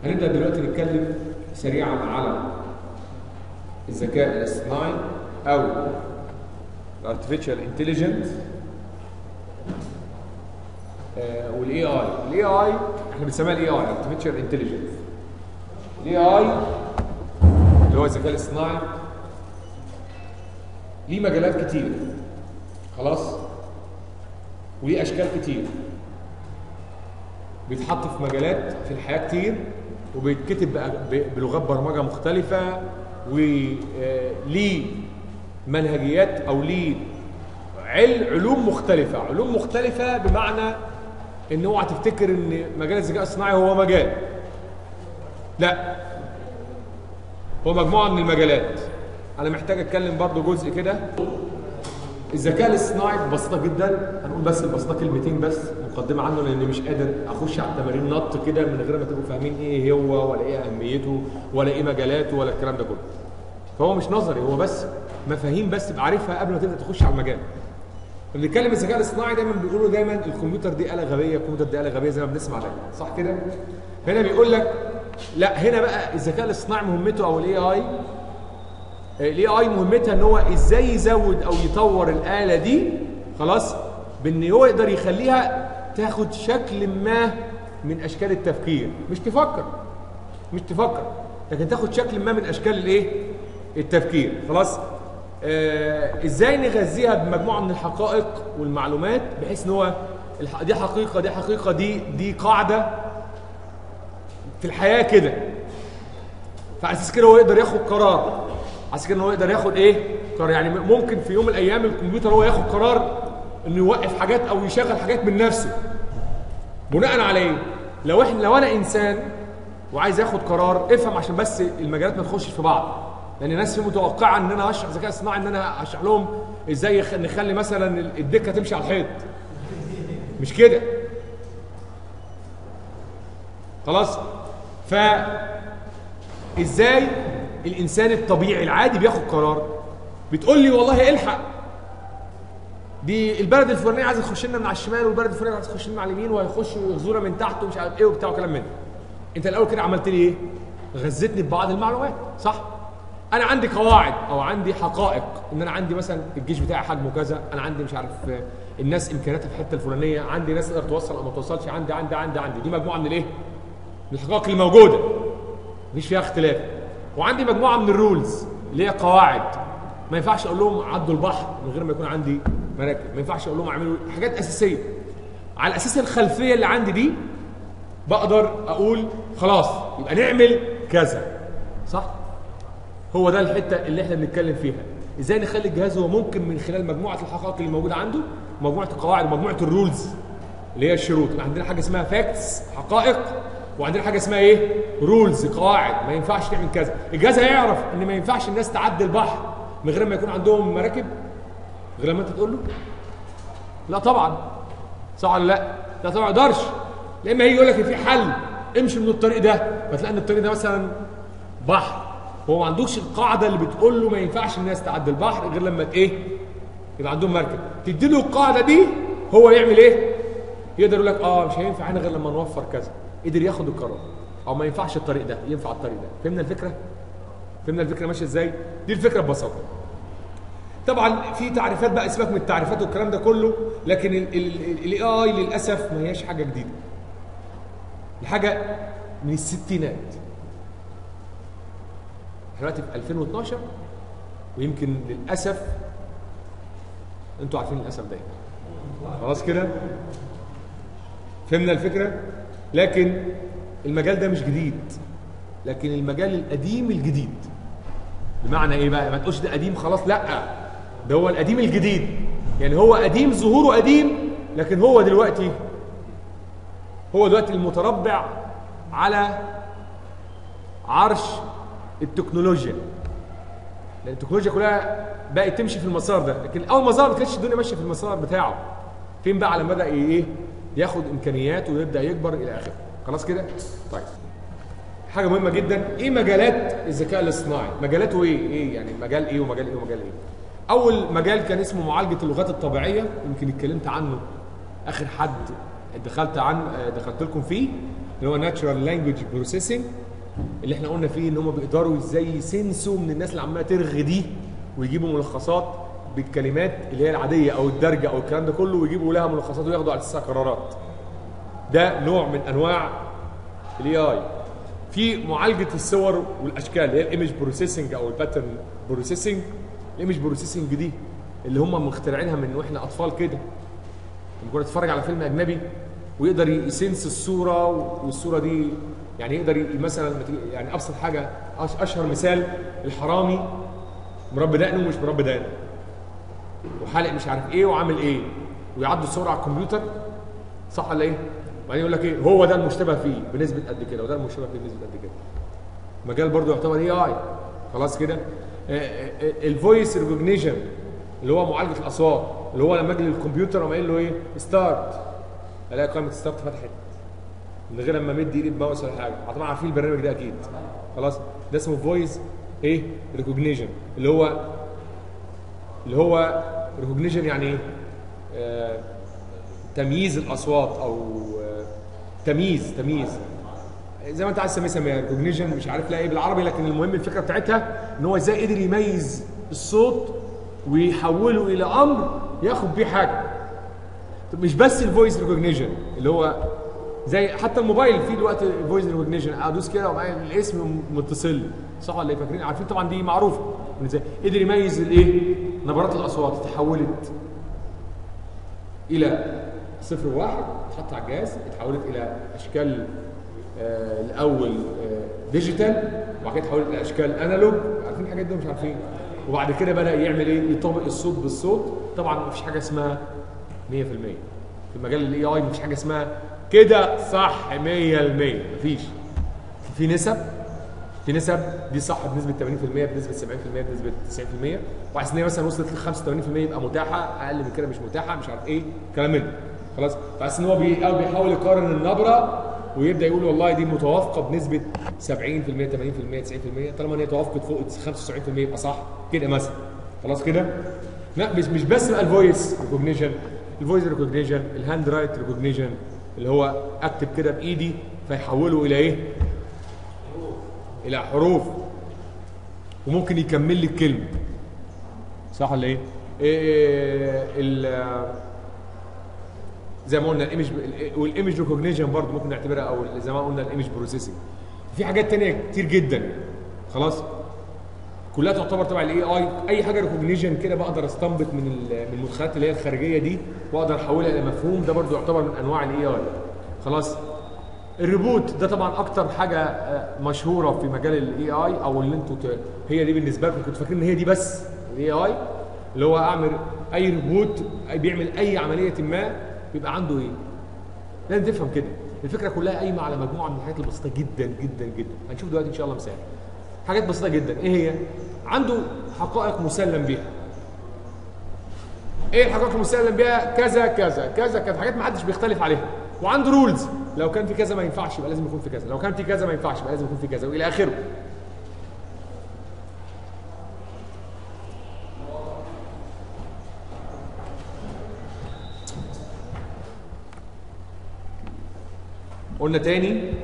هنبدا دلوقتي نتكلم سريعا على الذكاء الاصطناعي او artificial intelligence والاي اي الاي اي احنا بنسميها الاي اي artificial intelligence الاي اي اللي هو الذكاء الاصطناعي ليه مجالات كتير خلاص وليه اشكال كتير بيتحط في مجالات في الحياه كتير وبيتكتب بقى ب- بلغات برمجه مختلفه وليه منهجيات او ليه عل علوم مختلفه علوم مختلفه بمعنى ان اوعى تفتكر ان مجال الذكاء الصناعي هو مجال لا هو مجموعه من المجالات انا محتاج اتكلم برضو جزء كده الذكاء الاصطناعي ببساطه جدا هنقول بس ببساطه كلمتين بس مقدمه عنه لاني مش قادر اخش على التمارين نط كده من غير ما تبقوا فاهمين ايه هو ولا ايه اهميته ولا ايه مجالاته ولا الكلام ده كله فهو مش نظري هو بس مفاهيم بس تبقى عارفها قبل ما تبدا تخش على المجال اللي بيتكلم الذكاء الاصطناعي دايما بيقولوا دايما الكمبيوتر دي آلة غبية الكمبيوتر دي آلة غبية زي ما بنسمع دايما صح كده؟ هنا بيقول لك لا هنا بقى الذكاء الاصطناعي مهمته او الاي اي الاي اي مهمتها ان هو ازاي يزود او يطور الآلة دي خلاص بان هو يقدر يخليها تاخد شكل ما من اشكال التفكير مش تفكر مش تفكر لكن تاخد شكل ما من اشكال الايه التفكير خلاص آه ازاي نغذيها بمجموعه من الحقائق والمعلومات بحيث ان هو الح- دي حقيقه دي حقيقه دي دي قاعده في الحياه كده فعلى اساس كده هو يقدر ياخد قرار على اساس كده ان هو يقدر ياخد ايه قرار يعني ممكن في يوم من الايام الكمبيوتر هو ياخد قرار انه يوقف حاجات او يشغل حاجات من نفسه بناء على ايه لو احنا لو انا انسان وعايز اخد قرار افهم عشان بس المجالات ما تخشش في بعض لان الناس في متوقعه ان انا اشرح ذكاء اصطناعي ان انا اشرح لهم ازاي يخ- نخلي مثلا الدكه تمشي على الحيط مش كده خلاص ف ازاي الانسان الطبيعي العادي بياخد قرار بتقول لي والله الحق دي البلد الفلانيه عايزه تخش لنا من على الشمال والبلد الفلانيه عايزه تخش لنا من على اليمين وهيخشوا يغزونا من تحت ومش عارف ايه وبتاع وكلام من ده انت الاول كده عملت لي ايه غذيتني ببعض المعلومات صح انا عندي قواعد او عندي حقائق ان انا عندي مثلا الجيش بتاعي حجمه كذا انا عندي مش عارف آه، الناس امكانياتها في الحته الفلانيه عندي ناس تقدر توصل او ما توصلش عندي عندي عندي عندي دي مجموعه من الايه من الحقائق الموجوده مفيش فيها اختلاف وعندي مجموعه من الرولز اللي هي قواعد ما ينفعش اقول لهم عدوا البحر من غير ما يكون عندي مراكب ما ينفعش اقول لهم اعملوا حاجات اساسيه على اساس الخلفيه اللي عندي دي بقدر اقول خلاص يبقى نعمل كذا صح هو ده الحته اللي احنا بنتكلم فيها ازاي نخلي الجهاز هو ممكن من خلال مجموعه الحقائق اللي موجوده عنده مجموعه القواعد ومجموعه الرولز اللي هي الشروط يبقى عندنا حاجه اسمها فاكتس حقائق وعندنا حاجه اسمها ايه رولز قواعد ما ينفعش تعمل كذا الجهاز هيعرف ان ما ينفعش الناس تعدي البحر من غير ما يكون عندهم مراكب غير لما انت تقول له لا طبعا صح ولا لا لا طبعا ما يقدرش لا اما هيجي يقول لك في حل امشي من الطريق ده فتلاقي ان الطريق ده مثلا بحر هو ما عندوش القاعده اللي بتقول له ما ينفعش الناس تعدي البحر غير لما ت- ايه يبقى عندهم مركب تدي له القاعده دي هو يعمل ايه يقدر يقول لك اه مش هينفع هنا غير لما نوفر كذا قدر ياخد القرار او ما ينفعش الطريق ده ينفع الطريق ده فهمنا الفكره فهمنا الفكره ماشيه ازاي دي الفكره ببساطه طبعا في تعريفات بقى سيبك من التعريفات والكلام ده كله لكن الاي اي للاسف ما هياش حاجه جديده دي حاجه من الستينات احنا دلوقتي في 2012 ويمكن للاسف انتوا عارفين للاسف ده إيه. خلاص كده فهمنا الفكره لكن المجال ده مش جديد لكن المجال القديم الجديد بمعنى ايه بقى ما تقولش ده قديم خلاص لا ده هو القديم الجديد يعني هو قديم ظهوره قديم لكن هو دلوقتي هو دلوقتي المتربع على عرش التكنولوجيا لان التكنولوجيا كلها بقت تمشي في المسار ده لكن اول ما ظهر ما كانتش الدنيا ماشيه في المسار بتاعه فين بقى لما بدا ايه ياخد امكانيات ويبدا يكبر الى اخره خلاص كده طيب حاجه مهمه جدا ايه مجالات الذكاء الاصطناعي مجالاته ايه ايه يعني مجال ايه ومجال ايه ومجال ايه اول مجال كان اسمه معالجه اللغات الطبيعيه يمكن اتكلمت عنه اخر حد دخلت عن دخلت لكم فيه اللي هو ناتشورال لانجوج بروسيسنج اللي احنا قلنا فيه ان هم بيقدروا ازاي يسنسوا من الناس اللي عماله ترغي دي ويجيبوا ملخصات بالكلمات اللي هي العاديه او الدرجه او الكلام ده كله ويجيبوا لها ملخصات وياخدوا على اساسها قرارات ده نوع من انواع الاي اي في معالجه الصور والاشكال اللي هي الايمج بروسيسنج او الباترن بروسيسنج الايمج بروسيسنج دي اللي هم مخترعينها من واحنا اطفال كده لما كنا نتفرج على فيلم اجنبي ويقدر يسنس الصوره والصوره دي يعني يقدر ي- مثلا لما تيجي- يعني ابسط حاجه أش- اشهر مثال الحرامي مربي دقنه ومش مربي دقنه وحالق مش عارف ايه وعامل ايه ويعدوا الصوره على الكمبيوتر صح ولا ايه؟ وبعدين يقول لك ايه هو ده المشتبه فيه بنسبه قد كده وده المشتبه فيه بنسبه قد كده مجال برضو يعتبر اي اي خلاص كده الفويس ريكوجنيشن اللي هو معالجه الاصوات اللي هو لما اجي للكمبيوتر اقوم قايل له ايه ستارت الاقي قائمه ستارت فتحت من غير لما امد ايدي بماوس ولا حاجه طبعا عارفين البرنامج ده اكيد خلاص ده اسمه فويس ايه ريكوجنيشن اللي هو اللي هو ريكوجنيشن يعني ايه آه تمييز الاصوات او آه تمييز تمييز زي ما انت عايز تسميه سميها ريكوجنيشن مش عارف لا ايه بالعربي لكن المهم الفكره بتاعتها ان هو ازاي قدر يميز الصوت ويحوله الى امر ياخد بيه حاجه طب مش بس الفويس ريكوجنيشن اللي هو زي حتى الموبايل فيه دلوقتي فويس ريكوجنيشن ادوس كده ومعايا الاسم متصل لي. صح ولا ايه فاكرين عارفين طبعا دي معروفه من ازاي قدر يميز الايه نبرات الاصوات تحولت الى صفر وواحد اتحط على الجهاز اتحولت الى اشكال آه الاول آه ديجيتال وبعد كده اتحولت الى اشكال انالوج عارفين الحاجات دي ولا مش عارفين وبعد كده بدا يعمل ايه يطابق الصوت بالصوت طبعا مفيش حاجه اسمها 100% في مجال الاي اي مفيش حاجه اسمها كده صح 100% مفيش في نسب في نسب دي صح بنسبه 80% بنسبه 70% بنسبه 90% وعايز ان هي مثلا وصلت ل 85% يبقى متاحه اقل من كده مش متاحه مش عارف ايه كلام من ده خلاص فحاسس ان هو بي أو بيحاول يقارن النبره ويبدا يقول والله دي متوافقه بنسبه 70% 80% 90% طالما ان هي توافقت فوق 95% يبقى صح كده مثلا خلاص كده لا مش مش بس بقى الفويس ريكوجنيشن الفويس ريكوجنيشن الهاند رايت ريكوجنيشن اللي هو اكتب كده بايدي فيحوله الى ايه؟ الى حروف وممكن يكمل لي الكلمه صح ولا ايه؟ إيه ال- زي ما قلنا الايمج والايمج ريكوجنيشن برضه ممكن نعتبرها او زي ما قلنا الايمج بروسيسنج في حاجات تانية كتير جدا خلاص كلها تعتبر تبع الاي اي اي حاجه ريكوجنيشن كده بقدر استنبط من ال- من المدخلات اللي هي الخارجيه دي واقدر احولها الى مفهوم ده برضو يعتبر من انواع الاي اي خلاص الريبوت ده طبعا اكتر حاجه آه، مشهوره في مجال الاي اي او اللي انتوا ت- هي دي بالنسبه لكم كنتوا فاكرين ان هي دي بس الاي اي اللي هو اعمل اي ريبوت أي بيعمل اي عمليه ما بيبقى عنده ايه لازم تفهم كده الفكره كلها قايمه على مجموعه من الحاجات البسيطه جدا جدا جدا هنشوف دلوقتي ان شاء الله مثال حاجات بسيطه جدا ايه هي عنده حقائق مسلم بها ايه الحقائق المسلم بها كذا كذا كذا كذا حاجات ما حدش بيختلف عليها وعنده رولز لو كان في كذا ما ينفعش يبقى لازم يكون في كذا لو كان في كذا ما ينفعش يبقى لازم يكون في كذا والى اخره قلنا تاني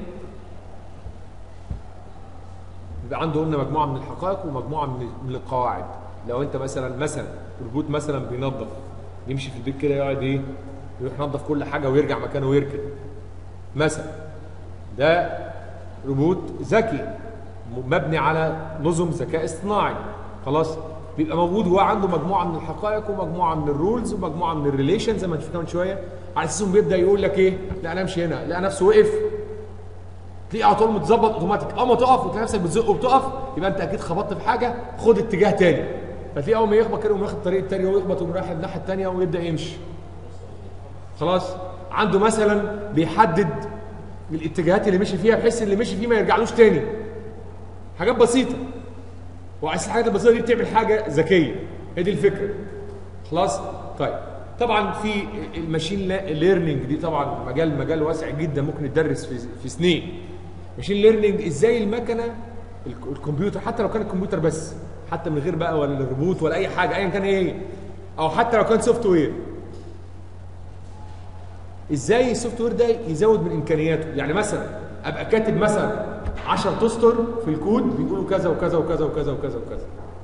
يبقى عنده قلنا مجموعه من الحقائق ومجموعه من من القواعد لو انت مثلا مثلا روبوت مثلا بينظف يمشي في البيت كده يقعد ايه يروح ينظف كل حاجه ويرجع مكانه ويركن مثلا ده روبوت ذكي مبني على نظم ذكاء اصطناعي خلاص بيبقى موجود هو عنده مجموعه من الحقائق ومجموعه من الرولز ومجموعه من الريليشن زي ما هنشوف كمان شويه على اساسهم بيبدا يقول لك ايه لا انا امشي هنا لا نفسه وقف تلاقيه على طول متظبط اوتوماتيك اول ما تقف وتلاقي نفسك بتزق وبتقف يبقى انت اكيد خبطت في حاجه خد اتجاه تاني فتلاقيه اول ما يخبط كده يقوم واخد الطريق التاني ويخبط ويقوم رايح الناحيه التانيه ويبدا يمشي خلاص عنده مثلا بيحدد الاتجاهات اللي مشي فيها بحيث اللي مشي فيه ما يرجعلوش تاني حاجات بسيطه وعايز الحاجات البسيطه دي بتعمل حاجه ذكيه هي دي الفكره خلاص طيب طبعا في الماشين ليرنينج دي طبعا مجال مجال واسع جدا ممكن يدرس في في سنين ماشين ليرنينج ازاي المكنه الك- الكمبيوتر حتى لو كان الكمبيوتر بس حتى من غير بقى ولا الريبوت ولا اي حاجه ايا كان ايه هي او حتى لو كان سوفت وير ازاي السوفت وير ده يزود من امكانياته يعني مثلا ابقى كاتب مثلا 10 تستر في الكود بيقولوا كذا وكذا وكذا وكذا وكذا وكذا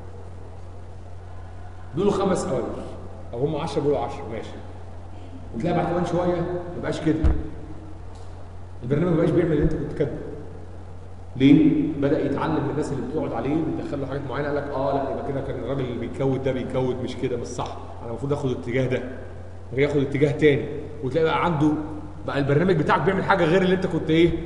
بيقولوا خمس اوامر او هم 10 بيقولوا 10 ماشي وتلاقي بعد كمان شويه ما بقاش كده البرنامج ما بقاش بيعمل اللي انت كنت كاتبه ليه؟ بدا يتعلم من الناس اللي بتقعد عليه بتدخل له حاجات معينه قال لك اه لا يبقى كده كان الراجل اللي بيكود ده بيكود مش كده مش صح انا المفروض اخد الاتجاه ده ياخد اتجاه تاني وتلاقي بقى عنده بقى البرنامج بتاعك بيعمل حاجه غير اللي انت كنت ايه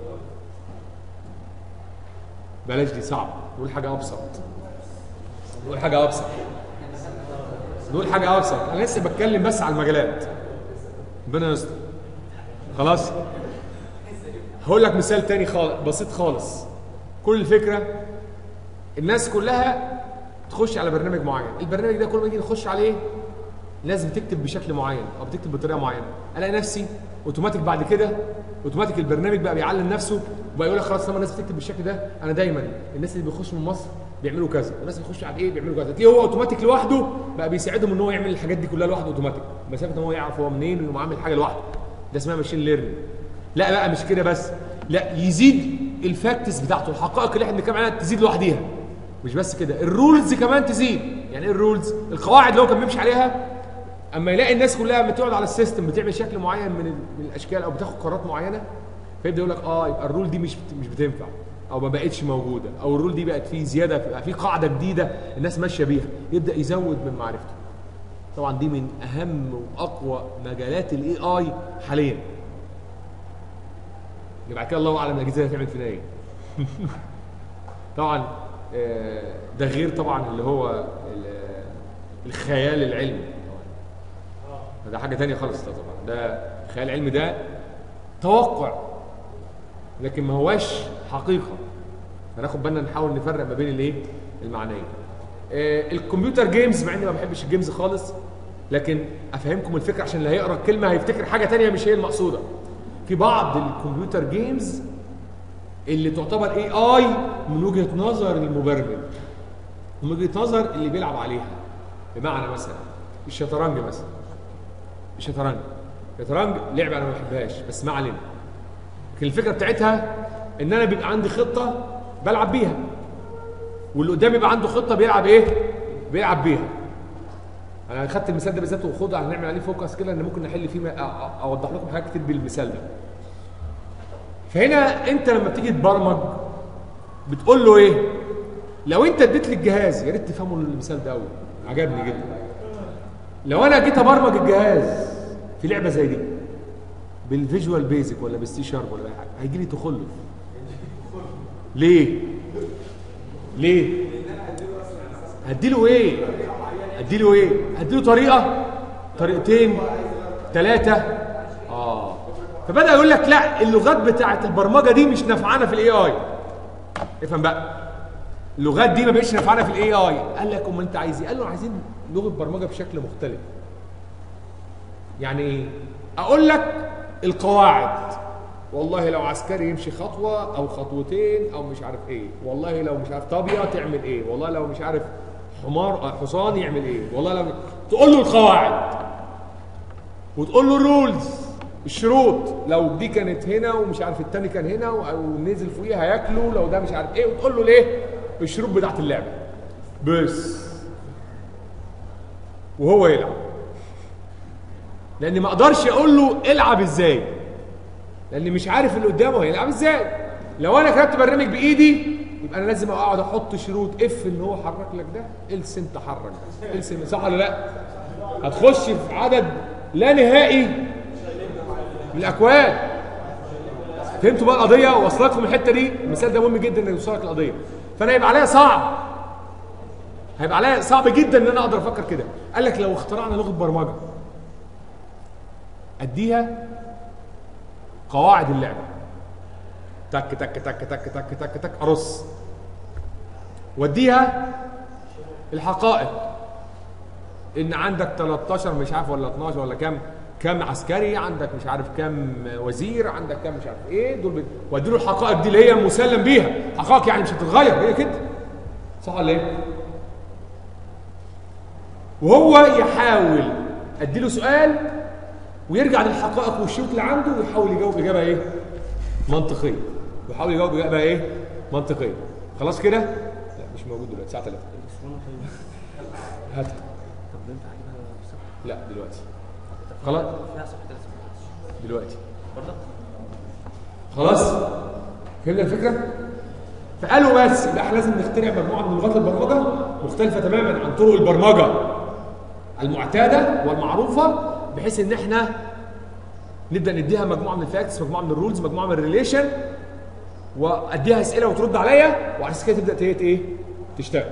بلاش دي صعب نقول حاجه ابسط نقول حاجه ابسط نقول حاجه ابسط انا لسه بتكلم بس على المجالات ربنا يستر خلاص هقول لك مثال تاني خالص بسيط خالص كل الفكره الناس كلها تخش على برنامج معين البرنامج ده كل ما نيجي نخش عليه لازم تكتب بشكل معين او بتكتب بطريقه معينه الاقي نفسي اوتوماتيك بعد كده اوتوماتيك البرنامج بقى بيعلم نفسه وبقى يقول لك خلاص لما الناس بتكتب بالشكل ده انا دايما الناس اللي بيخشوا من مصر بيعملوا كذا والناس اللي بيخشوا على ايه بيعملوا كذا تلاقيه هو اوتوماتيك لوحده بقى بيساعدهم ان هو يعمل الحاجات دي كلها لوحده اوتوماتيك مسافه ان هو يعرف هو منين وانه عامل حاجه لوحده ده اسمها ماشين ليرنينج لا بقى مش كده بس لا يزيد الفاكتس بتاعته الحقائق اللي احنا بنتكلم عليها تزيد لوحديها مش بس كده الرولز كمان تزيد يعني ايه الرولز القواعد اللي هو كان بيمشي عليها اما يلاقي الناس كلها بتقعد على السيستم بتعمل شكل معين من من الاشكال او بتاخد قرارات معينه فيبدا يقول لك اه يبقى الرول دي مش مش بتنفع او ما بقتش موجوده او الرول دي بقت فيه زياده بقى في قاعده جديده الناس ماشيه بيها يبدا يزود من معرفته طبعا دي من اهم واقوى مجالات الاي اي حاليا اللي بعد كده الله اعلم الاجهزه هتعمل فينا ايه طبعا آه، ده غير طبعا اللي هو ال- الخيال العلمي ده حاجه تانية خالص ده طبعا ده الخيال العلمي ده توقع لكن ما هواش حقيقه هناخد بالنا نحاول نفرق ما بين الايه المعنيين آه، الكمبيوتر جيمز مع اني ما بحبش الجيمز خالص لكن افهمكم الفكره عشان اللي هيقرا الكلمه هيفتكر حاجه تانية مش هي المقصوده في بعض الكمبيوتر جيمز اللي تعتبر اي اي من وجهه نظر المبرمج من وجهه نظر اللي بيلعب عليها بمعنى مثلا الشطرنج مثلا الشطرنج الشطرنج لعبه انا ما بحبهاش بس ما علينا لكن الفكره بتاعتها ان انا بيبقى عندي خطه بلعب بيها واللي قدامي يبقى عنده خطه بيلعب ايه بيلعب بيها انا خدت المثال ده بالذات وخد هنعمل عليه فوكس كده ان ممكن نحل فيه ما- أ- أ- اوضح لكم حاجات كتير بالمثال ده فهنا انت لما بتيجي تبرمج بتقول له ايه لو انت اديت لي الجهاز يا ريت تفهموا المثال ده قوي عجبني جدا لو انا جيت ابرمج الجهاز في لعبه زي دي بالفيجوال بيزك ولا بالسي شارب ولا اي حاجه هيجي لي تخلف ليه ليه هديله ايه هديله ايه هديله طريقه طريقتين ثلاثه اه فبدا يقول لك لا اللغات بتاعه البرمجه دي مش نافعانا في الاي اي افهم بقى اللغات دي ما بقتش نافعانا في الاي اي قال لك امال انت عايز ايه قال له عايزين لغه برمجه بشكل مختلف يعني ايه اقول لك القواعد والله لو عسكري يمشي خطوه او خطوتين او مش عارف ايه والله لو مش عارف طابيه تعمل ايه والله لو مش عارف حمار آه، حصان يعمل ايه والله لو تقول له القواعد وتقول له الرولز الشروط لو دي كانت هنا ومش عارف التاني كان هنا او نزل فوقيها هياكله لو ده مش عارف ايه وتقول له ليه الشروط بتاعت اللعبه بس وهو يلعب لان ما اقدرش اقول له العب ازاي لان مش عارف اللي قدامه هيلعب ازاي لو انا كتبت برنامج بايدي يبقى انا لازم اقعد احط شروط اف ان هو حرك لك ده الس انت حرك ده الس صح ولا لا هتخش في عدد لا نهائي من الاكواد فهمتوا بقى القضيه واصل لكم الحته دي المثال ده مهم جدا انه يوصلك القضيه فانا هيبقى عليا صعب هيبقى عليا صعب جدا ان انا اقدر افكر كده قال لك لو اخترعنا لغه برمجه اديها قواعد اللعبه تك تك تك تك تك تك تك ارص واديها الحقائق ان عندك 13 مش عارف ولا 12 ولا كام كام عسكري عندك مش عارف كام وزير عندك كام مش عارف ايه دول بت... واديله الحقائق دي اللي هي مسلم بيها حقائق يعني مش هتتغير هي كده صح ولا ايه وهو يحاول اديله سؤال ويرجع للحقائق والشروط اللي عنده ويحاول يجاوب اجابه ايه منطقيه ويحاول يجاوب اجابه ايه منطقيه خلاص كده لا مش موجود دلوقتي الساعه 3 هات طب ينفع اجيبها الصبح؟ لا دلوقتي خلاص فيها صبح ثلاث ساعات دلوقتي برضه خلاص فهمنا الفكره فقالوا بس يبقى احنا لازم نخترع مجموعه من لغات البرمجه مختلفه تماما عن طرق البرمجه المعتاده والمعروفه بحيث ان احنا نبدا نديها مجموعه من الفاكتس مجموعه من الرولز مجموعه من الريليشن واديها اسئله وترد عليا وعلى اساس كده تبدا ت- ايه تشتغل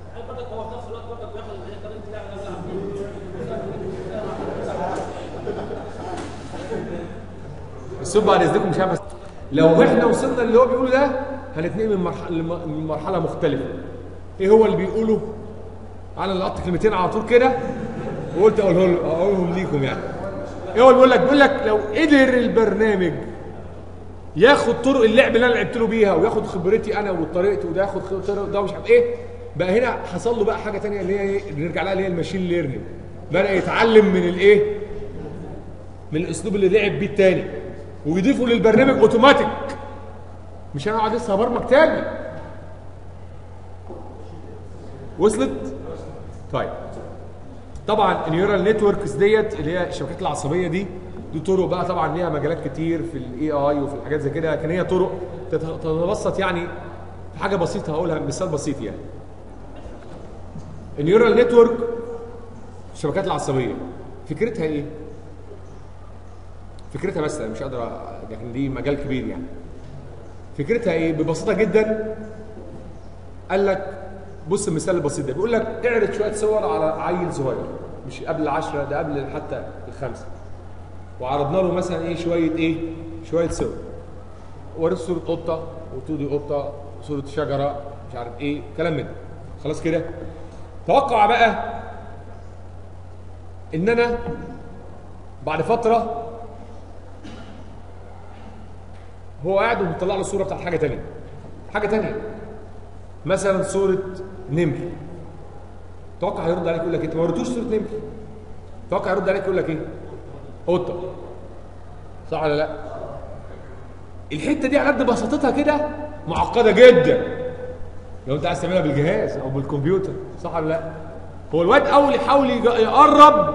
الصوت بعد اذنكم مش عارف لو احنا وصلنا اللي هو بيقوله ده هنتنقل من مرحله من مرحله مختلفه ايه هو اللي بيقوله انا اللي قطت كلمتين على طول كده وقلت اقوله له- اقولهم ليكم يعني ايه هو اللي بيقول لك بيقول لك لو قدر البرنامج ياخد طرق اللعب اللي انا لعبت له بيها وياخد خبرتي انا وطريقتي وده ياخد طرق ده ومش عارف ايه بقى هنا حصل له بقى حاجه تانية اللي هي ايه بنرجع لها اللي هي الماشين ليرنينج بدا يتعلم من الايه من الاسلوب اللي لعب بيه التاني ويضيفه للبرنامج اوتوماتيك مش انا اقعد لسه ابرمج تاني وصلت طيب طبعا النيورال نتوركس ديت اللي هي الشبكات العصبيه دي دي طرق بقى طبعا ليها مجالات كتير في الاي اي وفي الحاجات زي كده لكن هي طرق تت- تتبسط يعني في حاجه بسيطه هقولها مثال بسيط يعني النيورال نتورك الشبكات العصبيه فكرتها ايه؟ فكرتها بس أنا مش قادر أ- لكن دي مجال كبير يعني فكرتها ايه؟ ببساطه جدا قال لك بص المثال البسيط ده بيقول لك اعرض شويه صور على عيل صغير مش قبل العشرة ده قبل حتى الخمسة وعرضنا له مثلا ايه شويه ايه شويه صور وريت صوره قطه وتودي قطه صوره شجره مش عارف ايه كلام من ده خلاص كده توقع بقى ان انا بعد فتره هو قاعد ومطلع له صوره بتاعت حاجه تانية حاجه تانية مثلا صوره نمر توقع هيرد عليك يقول لك انت ما وريتوش صوره نمر توقع يرد عليك يقول لك ايه قطه صح ولا لا الحته دي على قد بساطتها كده معقده جدا لو انت عايز تعملها بالجهاز او بالكمبيوتر صح ولا لا هو الواد اول يحاول يج- يقرب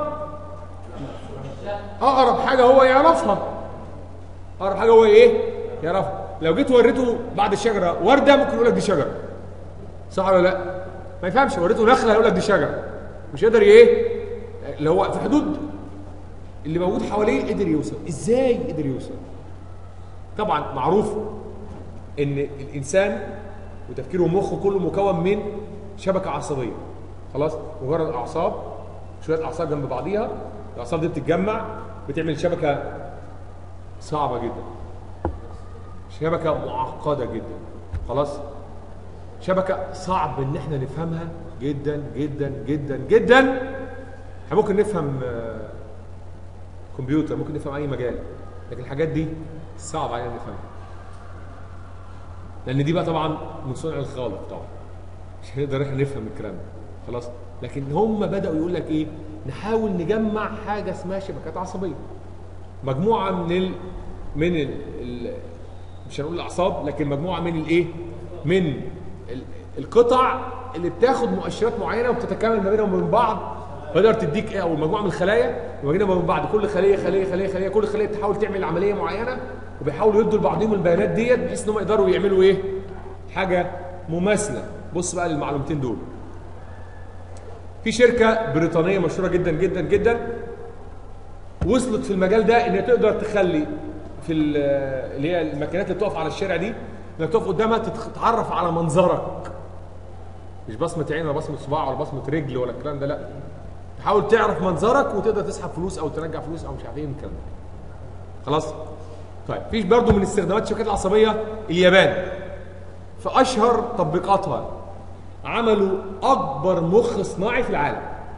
اقرب حاجه هو يعرفها اقرب حاجه هو ايه يعرفها لو جيت وريته بعد الشجره ورده ممكن يقول لك دي شجره صح ولا لا ما يفهمش وريته نخله يقول لك دي شجره مش قادر ايه اللي هو في حدود اللي موجود حواليه قدر يوصل ازاي قدر يوصل طبعا معروف ان الانسان وتفكيره ومخه كله مكون من شبكه عصبيه خلاص مجرد اعصاب شويه اعصاب جنب بعضيها الاعصاب دي بتتجمع بتعمل شبكه صعبه جدا شبكه معقده جدا خلاص شبكه صعب ان احنا نفهمها جدا جدا جدا جدا احنا ممكن نفهم آه، كمبيوتر ممكن نفهم اي مجال لكن الحاجات دي صعب علينا نفهمها لان دي بقى طبعا من صنع الخالق طبعا مش هنقدر احنا نفهم الكلام ده خلاص لكن هم بداوا يقول لك ايه نحاول نجمع حاجه اسمها شبكات عصبيه مجموعه من ال... من ال... ال... مش هنقول الاعصاب لكن مجموعه من الايه من ال... القطع اللي بتاخد مؤشرات معينه وبتتكامل ما بينهم وبين بعض تقدر تديك ايه او مجموعه من الخلايا وما بينهم وبين بعض كل خليه خليه خليه خليه كل خليه بتحاول تعمل عمليه معينه وبيحاولوا يدوا لبعضهم البيانات ديت بحيث ان هم يقدروا يعملوا ايه حاجه مماثله بص بقى للمعلومتين دول في شركه بريطانيه مشهوره جدا جدا جدا وصلت في المجال ده ان هي تقدر تخلي في ال- اللي هي الماكينات اللي بتقف على الشارع دي انك تقف قدامها تتخ- تتعرف على منظرك مش بصمه عين ولا بصمه صباع ولا بصمه رجل ولا الكلام ده لا تحاول تعرف منظرك وتقدر تسحب فلوس او ترجع فلوس او مش عارف ايه من الكلام ده خلاص طيب في برضه من استخدامات الشبكات العصبيه اليابان في اشهر تطبيقاتها عملوا اكبر مخ صناعي في العالم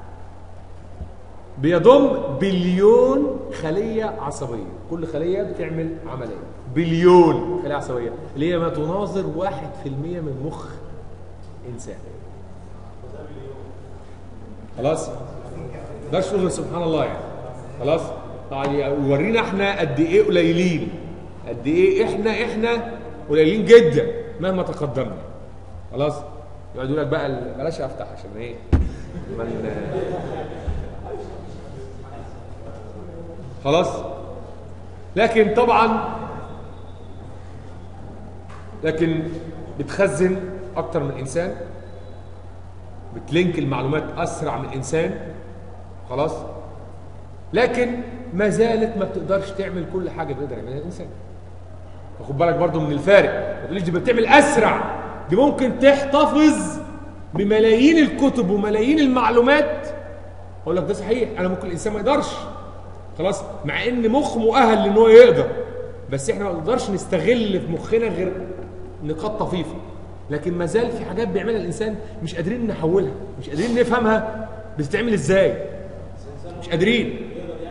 بيضم بليون خليه عصبيه كل خليه بتعمل عمليه بليون خليه عصبيه اللي هي ما تناظر 1% من مخ انسان خلاص ده شغل سبحان الله يعني خلاص طبعا يورينا احنا قد ايه قليلين قد ايه احنا احنا قليلين جدا مهما تقدمنا خلاص يقعد يقول لك بقى ال- بلاش افتح عشان ايه من خلاص لكن طبعا لكن بتخزن اكتر من انسان بتلينك المعلومات اسرع من انسان خلاص لكن ما زالت ما بتقدرش تعمل كل حاجه بيقدر يعملها الانسان فخد بالك برضو من الفارق ما تقوليش دي بتعمل اسرع دي ممكن تحتفظ بملايين الكتب وملايين المعلومات اقول لك ده صحيح انا ممكن الانسان ما يقدرش خلاص مع ان مخ مؤهل ان هو يقدر بس احنا ما نقدرش نستغل في مخنا غير نقاط طفيفه لكن ما زال في حاجات بيعملها الانسان مش قادرين نحولها مش قادرين نفهمها بتتعمل ازاي مش قادرين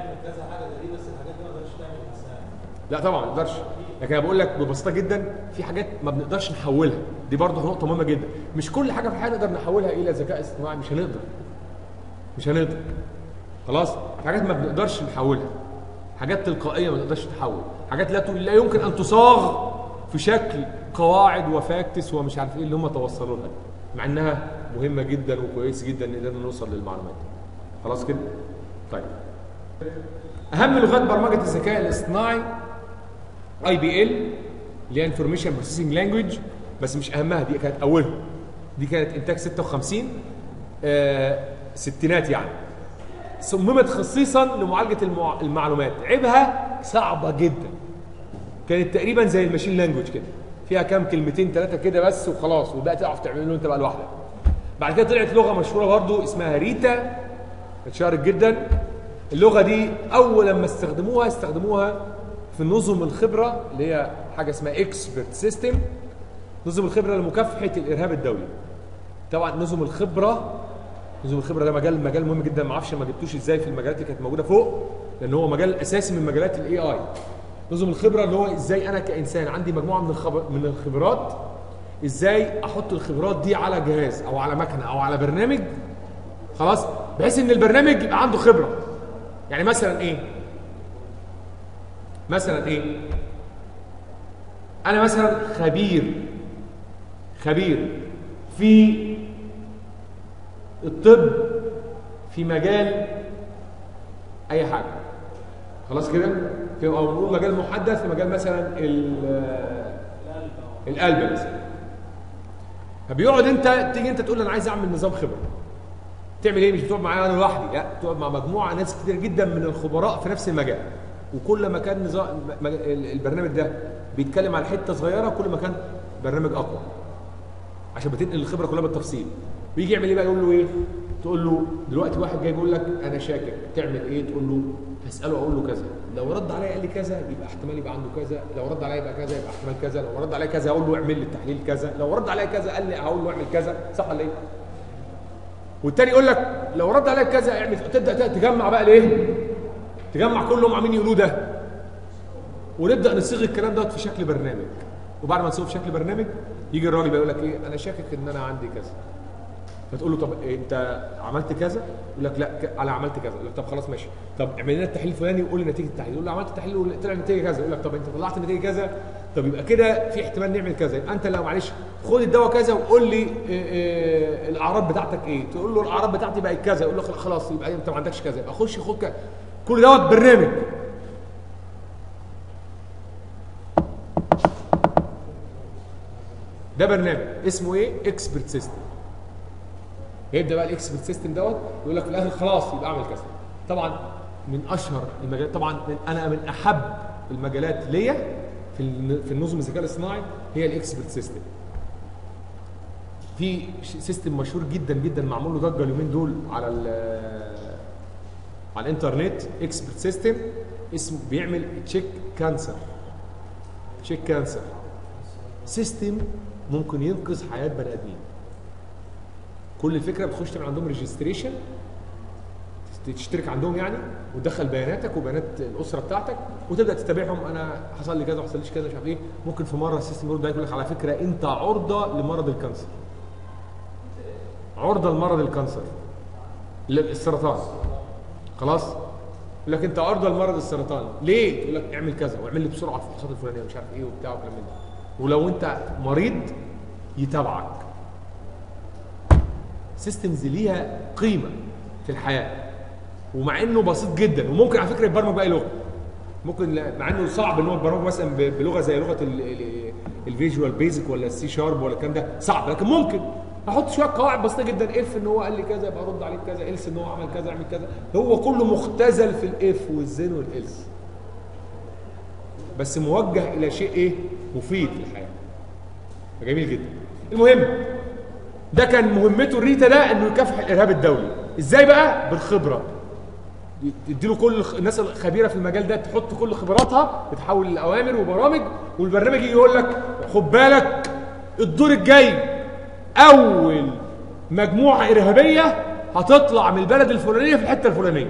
لا طبعا ما نقدرش لكن انا بقول لك ببساطه جدا في حاجات ما بنقدرش نحولها دي برضه نقطه مهمه جدا مش كل حاجه في الحياه نقدر نحولها الى ذكاء اصطناعي مش هنقدر مش هنقدر خلاص في حاجات ما بنقدرش نحولها حاجات تلقائيه ما نقدرش تحول حاجات لا ت- لا يمكن ان تصاغ في شكل قواعد وفاكتس ومش عارف ايه اللي هم توصلوا لها مع انها مهمه جدا وكويس جدا ان قدرنا نوصل للمعلومات خلاص كده طيب اهم لغات برمجه الذكاء الاصطناعي اي بي ال اللي هي انفورميشن بروسيسنج لانجويج بس مش اهمها دي كانت اولهم دي كانت انتاج 56 آه ستينات يعني صممت خصيصا لمعالجه المع... المعلومات عيبها صعبه جدا كانت تقريبا زي الماشين لانجويج كده فيها كام كلمتين ثلاثه كده بس وخلاص وبقى تعرف تعمله انت بقى لوحدك بعد كده طلعت لغه مشهوره برضو اسمها ريتا اتشهرت جدا اللغه دي اول لما استخدموها استخدموها في نظم الخبره اللي هي حاجه اسمها اكسبرت سيستم نظم الخبره لمكافحه الارهاب الدولي طبعا نظم الخبره نظم الخبره ده مجال مجال مهم جدا ما اعرفش ما جبتوش ازاي في المجالات اللي كانت موجوده فوق لان هو مجال اساسي من مجالات الاي اي نظم الخبره اللي هو ازاي انا كانسان عندي مجموعه من الخبر من الخبرات ازاي احط الخبرات دي على جهاز او على مكنه او على برنامج خلاص بحيث ان البرنامج يبقى عنده خبره يعني مثلا ايه مثلا ايه انا مثلا خبير خبير في الطب في مجال اي حاجه خلاص كده في او نقول مجال محدث في مجال مثلا ال- القلب مثلا فبيقعد انت تيجي انت تقول انا عايز اعمل نظام خبره تعمل ايه مش بتقعد معايا انا لوحدي لا بتقعد مع مجموعه ناس كتير جدا من الخبراء في نفس المجال وكل ما كان نظام م- ال- البرنامج ده بيتكلم على حته صغيره كل ما كان برنامج اقوى عشان بتنقل الخبره كلها بالتفصيل بيجي يعمل ايه بقى يقول له ايه تقول له دلوقتي واحد جاي بيقول لك انا شاكك تعمل ايه تقول له اساله اقول له كذا لو رد عليا قال لي كذا يبقى احتمال يبقى عنده كذا لو رد عليا يبقى كذا يبقى احتمال كذا لو رد عليا كذا اقول له اعمل لي التحليل كذا لو رد عليا كذا قال لي هقول له اعمل كذا صح ولا ايه والتاني يقول لك لو رد عليك كذا اعمل تبدا تجمع بقى الايه تجمع كلهم عاملين يقولوا ده ونبدا نصيغ الكلام دوت في شكل برنامج وبعد ما نصيغه في شكل برنامج يجي الراجل بيقول لك ايه انا شاكك ان انا عندي كذا فتقول له طب إيه انت عملت كذا يقول لك لا ك- انا عملت كذا يقول لك طب خلاص ماشي طب اعمل لنا التحليل الفلاني وقول لي نتيجه التحليل يقول له عملت التحليل وطلع النتيجه كذا يقول لك طب انت طلعت النتيجه كذا طب يبقى كده في احتمال نعمل كذا يبقى انت لو معلش خد الدواء كذا وقول لي إيه إيه الاعراض بتاعتك ايه تقول له الاعراض بتاعتي بقت كذا يقول له خلاص- خلاص يبقى انت ما عندكش كذا يبقى خش خد كذا كل دوت برنامج ده برنامج اسمه ايه اكسبرت سيستم يبدا بقى الاكسبرت سيستم دوت يقول لك في الاخر خلاص يبقى اعمل كذا طبعا من اشهر المجالات طبعا من انا من احب المجالات ليا في الن- في النظم الذكاء الاصطناعي هي الاكسبرت سيستم في ش- سيستم مشهور جدا جدا معمول له ضجه اليومين دول على ال- على الانترنت اكسبرت سيستم اسمه بيعمل تشيك كانسر تشيك كانسر سيستم ممكن ينقذ حياه بني ادمين كل الفكره بتخش تعمل عندهم ريجستريشن تشترك عندهم يعني وتدخل بياناتك وبيانات الاسره بتاعتك وتبدا تتابعهم انا حصل لي كذا ما حصليش كذا مش عارف ايه ممكن في مره السيستم يرد عليك يقول لك على فكره انت عرضه لمرض الكانسر عرضه لمرض الكانسر ل- السرطان خلاص يقول لك انت ارضى لمرض السرطان ليه تقول لك اعمل كذا واعمل لي بسرعه الفحوصات الفلانيه ومش عارف ايه وبتاع وكلام من ده ولو انت مريض يتابعك سيستمز ليها قيمه في الحياه ومع انه بسيط جدا وممكن على فكره يتبرمج باي لغه ممكن لا- مع انه صعب ان هو يتبرمج مثلا ب- بلغه زي لغه الفيجوال بيزك ولا السي شارب ولا الكلام ده صعب لكن ممكن احط شويه قواعد بسيطه جدا اف ان هو قال لي كذا يبقى ارد عليه بكذا الس ان هو عمل كذا اعمل كذا هو كله مختزل في الاف والزين والالس بس موجه الى شيء ايه مفيد في الحياه جميل جدا المهم ده كان مهمته الريتا ده انه يكافح الارهاب الدولي ازاي بقى بالخبره تديله كل الخ- الناس الخبيره في المجال ده تحط كل خبراتها تتحول لاوامر وبرامج والبرنامج يجي يقول لك خد بالك الدور الجاي اول مجموعه ارهابيه هتطلع من البلد الفلانيه في الحته الفلانيه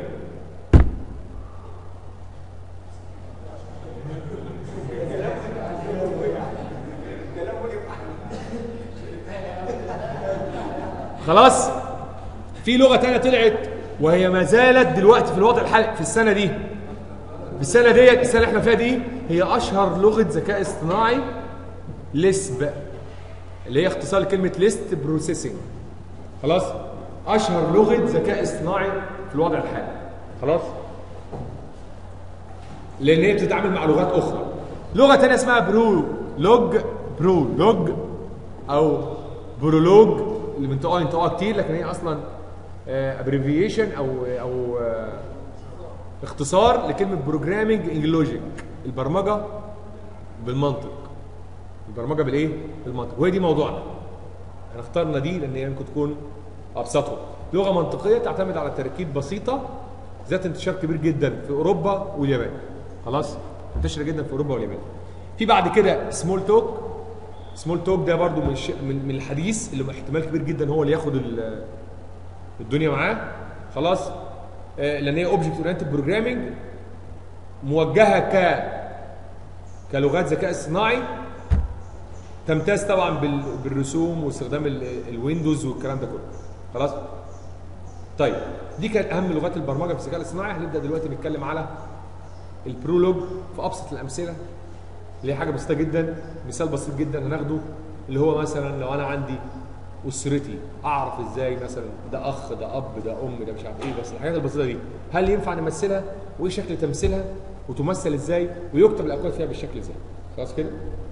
خلاص في لغه تانية طلعت وهي ما زالت دلوقتي في الوضع الحالي في السنه دي في السنه ديت السنه اللي احنا فيها دي هي اشهر لغه ذكاء اصطناعي لسب اللي هي اختصار لكلمه ليست بروسيسنج خلاص اشهر لغه ذكاء اصطناعي في الوضع الحالي خلاص لان هي بتتعامل مع لغات اخرى لغه تانية اسمها برو لوج برو لوج او برولوج اللي بنطقها ينطقها كتير لكن هي اصلا ابريفيشن او او آه، اختصار لكلمه بروجرامينج ان لوجيك البرمجه بالمنطق البرمجه بالايه بالمنطق وهي دي موضوعنا احنا اخترنا دي لان هي ممكن تكون ابسطهم لغه منطقيه تعتمد على تركيب بسيطه ذات انتشار كبير جدا في اوروبا واليابان خلاص منتشره جدا في اوروبا واليابان في بعد كده سمول توك سمول توك ده برضو من الش... من من الحديث اللي احتمال كبير جدا هو اللي ياخد ال- الدنيا معاه خلاص آه، لان هي اوبجكت اورينتد بروجرامنج موجهه ك كلغات ذكاء اصطناعي تمتاز طبعا بال... بالرسوم واستخدام ال... الويندوز والكلام ده كله خلاص طيب دي كانت اهم لغات البرمجه في الذكاء الاصطناعي هنبدا دلوقتي نتكلم على البرولوج في ابسط الامثله اللي هي حاجه بسيطه جدا مثال بسيط جدا هناخده اللي هو مثلا لو انا عندي اسرتي اعرف ازاي مثلا ده اخ ده اب ده ام ده مش عارف ايه بس الحاجات البسيطه دي هل ينفع نمثلها وايه شكل تمثيلها وتمثل ازاي ويكتب الاكواد فيها بالشكل ازاي خلاص كده